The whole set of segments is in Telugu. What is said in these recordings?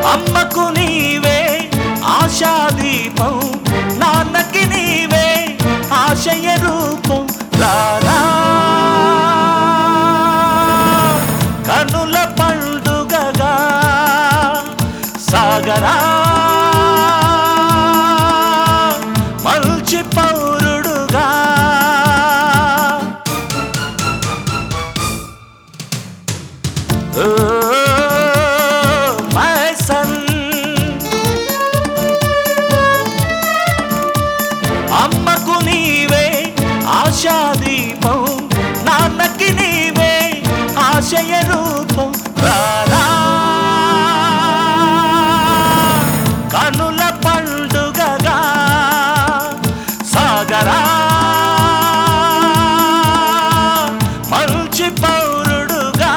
అమ్మకు నీవే ఆశాదీపం నాన్నకి నీవే ఆశయ రూపం రారా కనుల పండుగగా సాగరా మల్చి పౌరుడుగా ఓ మై సన్ అమ్మకు నీవే ఆశాదీపం నాన్నకి నీవే ఆశయ రూపం రారా కనుల పండుగగా సాగరా మంచి పౌరుడుగా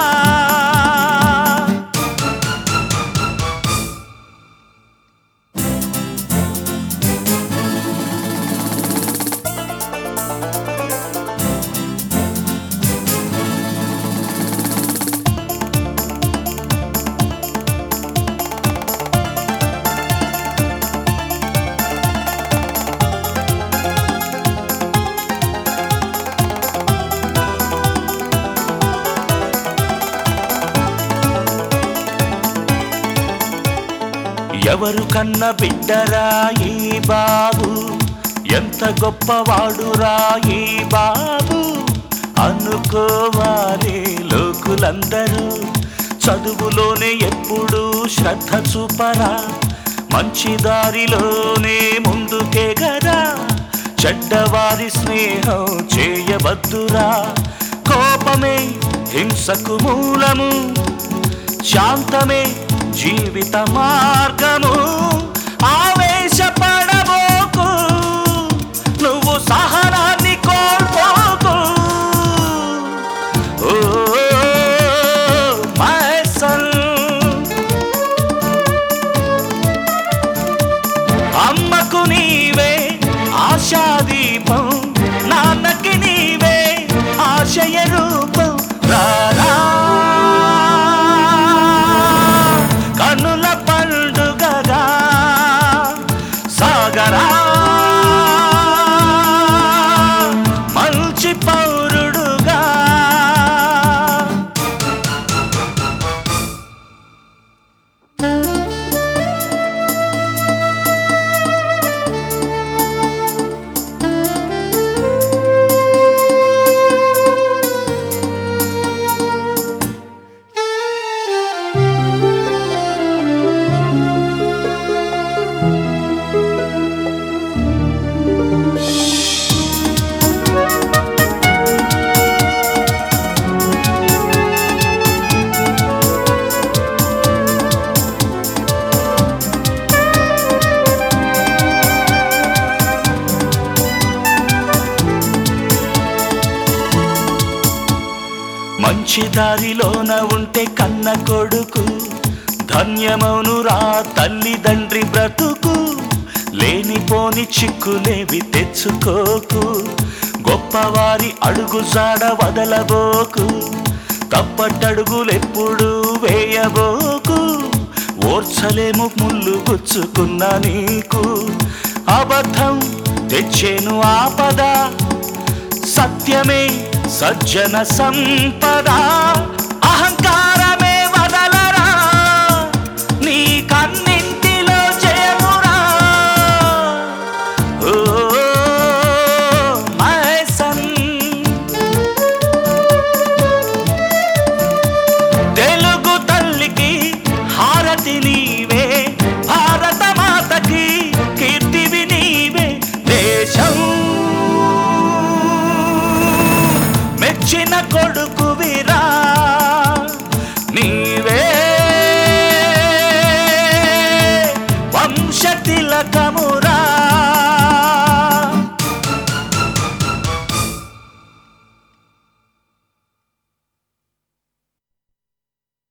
ఎవరు కన్న బిడ్డరా ఈ బాబు ఎంత గొప్పవాడురా ఈ బాబు అనుకోవాలి లోకులందరూ చదువులోనే ఎప్పుడు శ్రద్ధ చూపరా మంచి దారిలోనే ముందుకే గరా చెడ్డవారి స్నేహం చేయవద్దురా కోపమే హింసకు మూలము శాంతమే జీవిత మార్గము ఆవేశపడబోకు నువ్వు సహనాన్ని కోల్పోకు ఓ మై సన్ అమ్మకు నీవే ఆశాదీపం నాన్నకి నీవే ఆశయ రూపం రారా కనుల పండుగగా సాగరా మంచి పౌరుడుగా మంచి దారిలోన ఉంటే కన్న కొడుకు ధన్యమౌను రా తల్లిదండ్రి బ్రతుకు లేనిపోని చిక్కులేవి తెచ్చుకోకు గొప్పవారి అడుగు జాడ వదలబోకు తప్పటడుగులెప్పుడు వేయబోకు ఓర్చలేము ముళ్ళు గుచ్చుకున్న నీకు అబద్ధం తెచ్చేను ఆపద సత్యమే సజ్జన సంపద